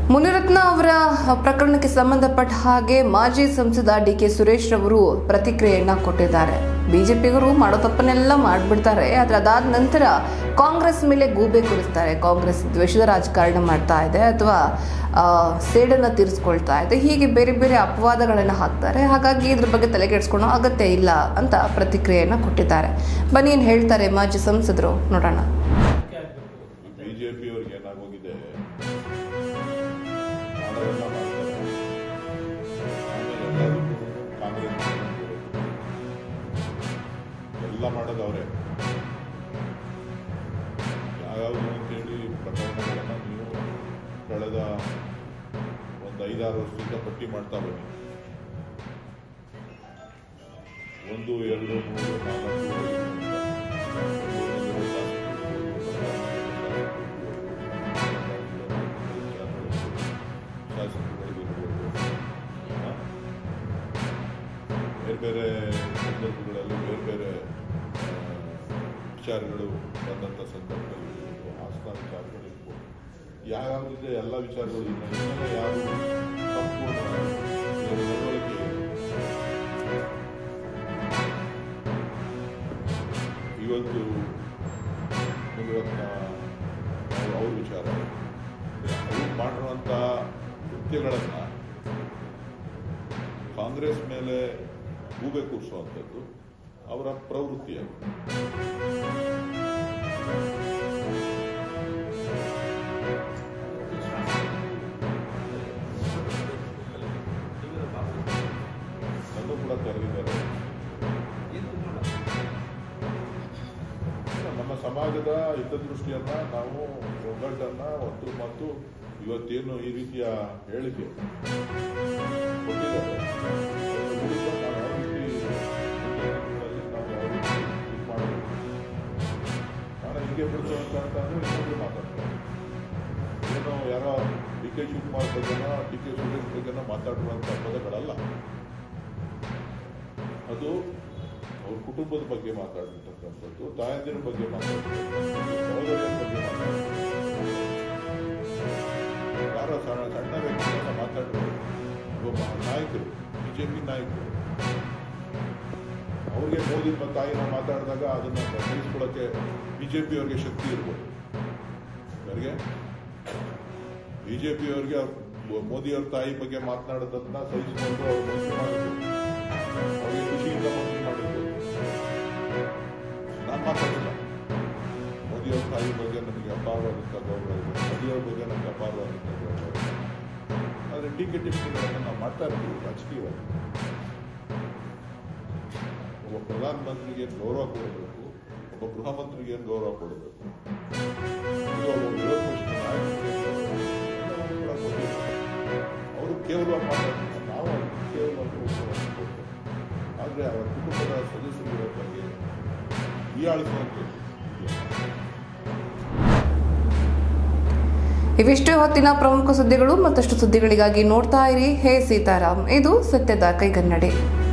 ಮುನಿರತ್ನ ಅವರ ಪ್ರಕರಣಕ್ಕೆ ಸಂಬಂಧಪಟ್ಟ ಹಾಗೆ ಮಾಜಿ ಸಂಸದ ಡಿ ಕೆ ಸುರೇಶ್ ರವರು ಪ್ರತಿಕ್ರಿಯೆಯನ್ನ ಕೊಟ್ಟಿದ್ದಾರೆ ಬಿಜೆಪಿಗರು ಮಾಡೋ ತಪ್ಪನ್ನೆಲ್ಲ ಮಾಡ್ಬಿಡ್ತಾರೆ ಆದ್ರೆ ಅದಾದ ನಂತರ ಕಾಂಗ್ರೆಸ್ ಮೇಲೆ ಗೂಬೆ ಕೂರಿಸ್ತಾರೆ ಕಾಂಗ್ರೆಸ್ ದ್ವೇಷದ ರಾಜಕಾರಣ ಮಾಡ್ತಾ ಇದೆ ಅಥವಾ ಆ, ಸೇಡನ್ನ ತೀರಿಸ್ಕೊಳ್ತಾ ಇದೆ ಹೀಗೆ ಬೇರೆ ಬೇರೆ ಅಪವಾದಗಳನ್ನು ಹಾಕ್ತಾರೆ ಹಾಗಾಗಿ ಇದ್ರ ಬಗ್ಗೆ ತಲೆಗೆಡಿಸ್ಕೊಳ್ಳೋ ಅಗತ್ಯ ಇಲ್ಲ ಅಂತ ಪ್ರತಿಕ್ರಿಯೆಯನ್ನ ಕೊಟ್ಟಿದ್ದಾರೆ ಬನ್ನಿ ಏನ್ ಹೇಳ್ತಾರೆ ಮಾಜಿ ಸಂಸದರು ನೋಡೋಣ ಬಿಜೆಪಿ ಅವ್ರಿಗೆ ಏನಾಗೋಗಿದೆ ಮಾಡೋದೆಲ್ಲ ಮಾಡ್ತಾರೆ ಆಮೇಲೆ ಎಲ್ಲದಕ್ಕೂ ಕಾಂಗ್ರೆಸ್ ಎಲ್ಲ ಮಾಡೋದು ಅವರೇ ಯಾವ್ಯಾವುದು ಅಂತೇಳಿ ಪ್ರಕರಣಗಳನ್ನು ನೀವು ಕಳೆದ ಒಂದು ಐದಾರು ವರ್ಷದಿಂದ ಪಟ್ಟಿ ಮಾಡ್ತಾ ಬನ್ನಿ ಒಂದು ಎರಡು ಮೂರು ನಾಲ್ಕು ಐದು ಬೇರೆ ಬೇರೆ ಸಂದರ್ಭಗಳಲ್ಲಿ ಬೇರೆ ಬೇರೆ ಆ, ವಿಚಾರಗಳು ಬಂದಂಥ ಸಂದರ್ಭದಲ್ಲಿ ಇರ್ಬೋದು, ಆಸ್ಥಾನ ವಿಚಾರಗಳು ಇರ್ಬೋದು ಯಾವ್ಯಾವುದಿದೆ ಎಲ್ಲ ವಿಚಾರಗಳು ಇಲ್ಲ ಇನ್ನೂ ಯಾರು ಸಂಪೂರ್ಣ ಇದರ ನಡವಳಿಕೆ ಇವತ್ತು ಮುನಿರತ್ನ ಅವ್ರ ಅವ್ರ ವಿಚಾರ ಅವ್ರು ಮಾಡಿರುವಂಥ ಕೃತ್ಯಗಳನ್ನು ಕಾಂಗ್ರೆಸ್ ಮೇಲೆ ಗೂಬೆ ಕೂರಿಸುವಂಥದ್ದು ಅವರ ಪ್ರವೃತ್ತಿ ಅದು ನನ್ನೂ ಕೂಡ ಕರೆದಿದ್ದಾರೆ ನಮ್ಮ ಸಮಾಜದ ಹಿತದೃಷ್ಟಿಯನ್ನ ನಾವು ಒಗ್ಗಟ್ಟನ್ನ ಒತ್ತು ಮತ್ತು ಇವತ್ತೇನು ಈ ರೀತಿಯ ಹೇಳಿಕೆ ಕೊಟ್ಟಿದ್ದಾರೆ ಅದ್ರ ವಿರುದ್ಧ ನಾವು ಯಾವ ರೀತಿ ಮುಂದಿನ ದಿನಗಳಲ್ಲಿ ನಾವು ಯಾವ ರೀತಿ ಇದು ಮಾಡಬೇಕು ನಾನು ಹೀಗೆ ಬಿಡ್ತು ಅಂತಂದ್ರೆ ಇನ್ನೊಬ್ರು ಮಾತಾಡ್ತಾರೆ ಏನೋ ಯಾರೋ ಡಿ ಕೆ ಶಿವಕುಮಾರ್ ಬಗ್ಗೆನೋ ಡಿ ಕೆ ಸುರೇಶ್ ಬಗ್ಗೆನೋ ಮಾತಾಡುವಂಥ ಪದಗಳಲ್ಲ ಅದು ಅವ್ರ ಕುಟುಂಬದ ಬಗ್ಗೆ ಮಾತಾಡಿರ್ತಕ್ಕಂಥದ್ದು ತಾಯಂದಿರ ಬಗ್ಗೆ ಮಾತಾಡ್ತಕ್ಕಂಥದ್ದು ಸಹೋದರಿಯರ ಬಗ್ಗೆ ಮಾತಾಡ್ತಕ್ಕಂಥದ್ದು ಯಾರೋ ಸಣ್ಣ ಸಣ್ಣ ವ್ಯಕ್ತಿಗಳನ್ನ ಮಾತಾಡಿದ್ರು ಒಬ್ಬ ನಾಯಕರು ಬಿಜೆಪಿ ನಾಯಕರು ಅವ್ರಿಗೆ ಮೋದಿ ಮತ್ತು ತಾಯಿನ ಮಾತಾಡಿದಾಗ ಅದನ್ನ ಸಹಿಸ್ಕೊಳ್ಳೋಕೆ ಬಿಜೆಪಿ ಅವ್ರಿಗೆ ಶಕ್ತಿ ಇರ್ಬೋದು ಯಾರಿಗೆ ಬಿಜೆಪಿ ಅವ್ರಿಗೆ ಮೋದಿ ಅವ್ರ ತಾಯಿ ಬಗ್ಗೆ ಮಾತನಾಡೋದನ್ನ ಸಹಿಸಿಕೊಂಡು ಅವ್ರು ಮನಸ್ಸು ಮಾಡಿದ್ರು ಅವ್ರಿಗೆ ಖುಷಿಯಿಂದ ಮನಸ್ಸು ಮಾಡಿರ್ಬೋದು ನಾನು ಮಾತಾಡಿಲ್ಲ ಮೋದಿ ಅವ್ರ ತಾಯಿ ಬಗ್ಗೆ ನನಗೆ ಅಪಾರವಾದಂಥ ಗೌರವ ಇದೆ ಮೋದಿಯವ್ರ ಬಗ್ಗೆ ನನಗೆ ಅಪಾರವಾದಂಥ ಗೌರವ ಇದೆ ಆದರೆ ಟೀಕೆ ಟಿಪ್ಪಣಿಗಳನ್ನು ನಾವು ಮಾಡ್ತಾ ಇರ್ತೀವಿ ರಾಜಕೀಯವಾಗಿ ಒಬ್ಬ ಪ್ರಧಾನಮಂತ್ರಿಗೆ ಏನು ಗೌರವ ಕೊಡಬೇಕು ಒಬ್ಬ ಗೃಹ ಮಂತ್ರಿಗೆ ಏನು ಗೌರವ ಕೊಡಬೇಕು ಇದು ಒಬ್ಬ ವಿರೋಧ ಪಕ್ಷದ ನಾಯಕರಿಗೆ ಏನ್ ಗೌರವ ಕೊಡ್ಬೇಕು? ಎಲ್ಲವನ್ನೂ ಕೂಡ ಕೊಟ್ಟಿದ್ದಾರೆ. ಅವರು ಕೇವಲ ಮಾತಾಡ್ತಾರೆ ನಾವು ಅವ್ರಿಗೆ ಕೇವಲ ಗೌರವವನ್ನು ಕೊಡ್ತೇವೆ ಆದರೆ ಅವರ ಕುಟುಂಬದ ಸದಸ್ಯರುಗಳ ಬಗ್ಗೆ ಹೀಯಾಳಿಸುವಂಥದ್ದು ಇವಿಷ್ಟು ಹೊತ್ತಿನ ಪ್ರಮುಖ ಸುದ್ದಿಗಳು ಮತ್ತಷ್ಟು ಸುದ್ದಿಗಳಿಗಾಗಿ ನೋಡ್ತಾ ಇರಿ ಹೇ ಸೀತಾರಾಮ್ ಇದು ಸತ್ಯದ ಕೈಗನ್ನಡಿ